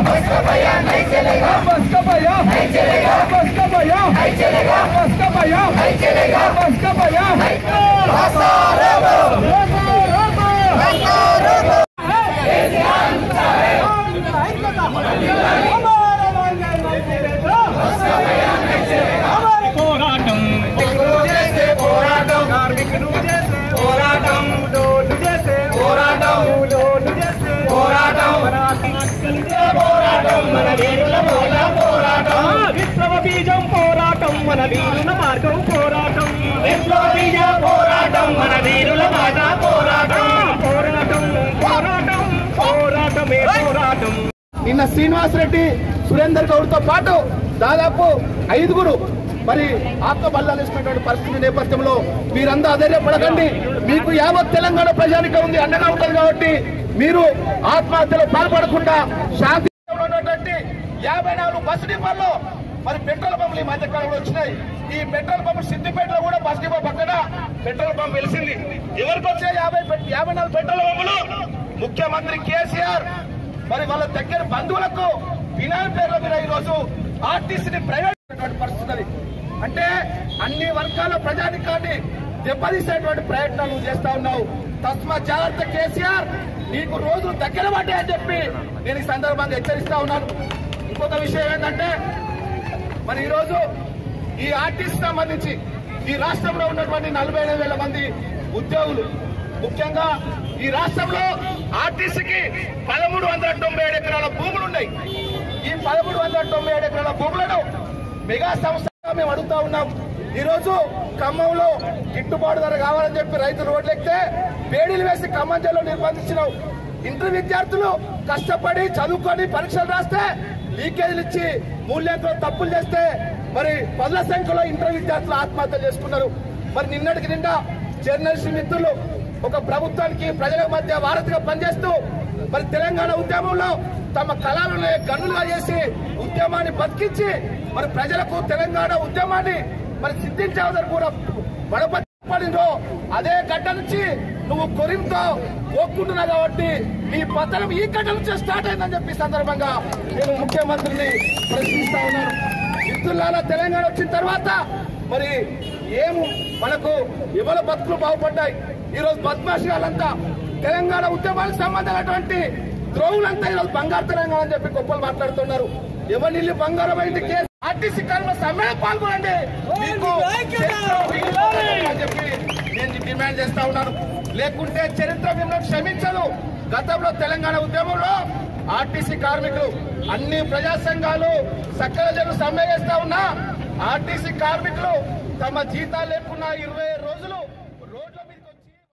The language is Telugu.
बस का भैया नहीं चलेगा बस का भैया नहीं चलेगा बस का भैया नहीं चलेगा बस का भैया नहीं चलेगा बस का भैया रास्ता रोको रोको रोको పోరాటం చేసే పోరాటం కార్మికులు చేసే పోరాటం డోలు చేసే పోరాటం డోలు చేసే పోరాటం మన హక్కులకే పోరాటం మన వీరుల మూల పోరాటం విప్లవ బీజం పోరాటం మన వీరుల మార్గం పోరాటం విప్లవీయ పోరాటం మన వీరుల మాట పోరాటం పోరాటం పోరాటం పోరాటమే పోరాటం నిన్న శ్రీనివాస్ రెడ్డి సురేందర్ గౌడ్తో పాటు దాదాపు ఐదుగురు మరి ఆత్మ బల్లాలు ఇస్తున్నటువంటి పరిస్థితి నేపథ్యంలో మీరంతా అధైర్యపడకండి మీకు యావత్ తెలంగాణ ప్రజానికం ఉంది అండగా ఉంటుంది కాబట్టి మీరు ఆత్మహత్యలో పాల్పడకుండా శాంతి ఉన్నటువంటి యాభై నాలుగు బస్ డిపోల్లో మరి పెట్రోల్ పంపులు ఈ మధ్య కాలంలో వచ్చినాయి ఈ పెట్రోల్ పంపు సిద్దిపేటలో కూడా బస్ డిపో పక్కన పెట్రోల్ పంప్ వెలిసింది ఎవరికి వచ్చే యాభై పెట్- యాభై నాలుగు పెట్రోల్ పంపులు ముఖ్యమంత్రి కేసీఆర్ మరి వాళ్ళ దగ్గర బంధువులకు ఫినాన్ పేర్ల మీద ఈ రోజు ఆర్టీసీని ప్రైవేట్ చేసినటువంటి పరిస్థితి అది. అంటే అన్ని వర్గాల ప్రజానికాన్ని దెబ్బతీసేటువంటి ప్రయత్నాలు నువ్వు చేస్తా ఉన్నావు తస్మా జాగ్రత్త కేసీఆర్ నీకు రోజులు దగ్గర పడ్డాయని చెప్పి నేను ఈ సందర్భంగా హెచ్చరిస్తా ఉన్నాను ఇంకొక విషయం ఏంటంటే మరి ఈరోజు ఈ ఆర్టీసీ సంబంధించి ఈ రాష్ట్రంలో ఉన్నటువంటి నలభై ఎనిమిది వేల మంది ఉద్యోగులు ముఖ్యంగా ఈ రాష్ట్రంలో ఆర్టీసీకి పదమూడు వందల తొంభై ఏడు ఎకరాల భూములు ఉన్నాయి ఈ పదమూడు వందల తొంభై ఏడు ఎకరాల భూములను మెగా సంస్థగా మేము అడుగుతా ఉన్నాం ఈ రోజు ఖమ్మంలో గిట్టుబాటు ధర కావాలని చెప్పి రైతులు రోడ్లెక్కితే వేడిలు వేసి ఖమ్మం జిల్లాలో నిర్బంధించినావు ఇంటర్ విద్యార్థులు కష్టపడి చదువుకొని పరీక్షలు రాస్తే లీకేజీలు ఇచ్చి మూల్యాంకనం తప్పులు చేస్తే మరి పదుల సంఖ్యలో ఇంటర్ విద్యార్థులు ఆత్మహత్య చేసుకున్నారు మరి నిన్నటికి నిండా జర్నలిస్ట్ మిత్రులు ఒక ప్రభుత్వానికి ప్రజల మధ్య వారధిగా పనిచేస్తూ మరి తెలంగాణ ఉద్యమంలో తమ కళలను గన్నులుగా చేసి ఉద్యమాన్ని బతికించి మరి ప్రజలకు తెలంగాణ ఉద్యమాన్ని మరి సిద్ధించాలని కూడా పడిందో అదే గడ్డ నుంచి నువ్వు కొరింతో పోక్కుంటున్నావు కాబట్టి నీ పతనం ఈ గడ్డ నుంచే స్టార్ట్ అయిందని చెప్పి ఈ సందర్భంగా నేను ముఖ్యమంత్రిని ప్రశ్నిస్తా ఉన్నాను మిత్రులారా తెలంగాణ వచ్చిన తర్వాత మరి ఏము మనకు ఎవరి బతుకులు బాగుపడ్డాయి ఈ రోజు బద్మాషిగాలంతా తెలంగాణ ఉద్యమానికి సంబంధమైనటువంటి ద్రోవులంతా ఈరోజు బంగారు తెలంగాణ అని చెప్పి గొప్పలు మాట్లాడుతున్నారు ఎవరి ఇల్లు బంగారం అయింది కేసు ఆర్టీసీ కార్మికుల సమ్మెలో పాల్గొనండి మీకు చరిత్ర మిగిలిపోతుంది అని చెప్పి నేను డిమాండ్ చేస్తా ఉన్నాను లేకుంటే చరిత్ర మిమ్మల్ని క్షమించదు గతంలో తెలంగాణ ఉద్యమంలో ఆర్టీసీ కార్మికులు అన్ని ప్రజా సంఘాలు సకల జనులు సమ్మె చేస్తా ఉన్నా ఆర్టీసీ కార్మికులు తమ జీతాలు లేకున్నా ఇరవై రోజులు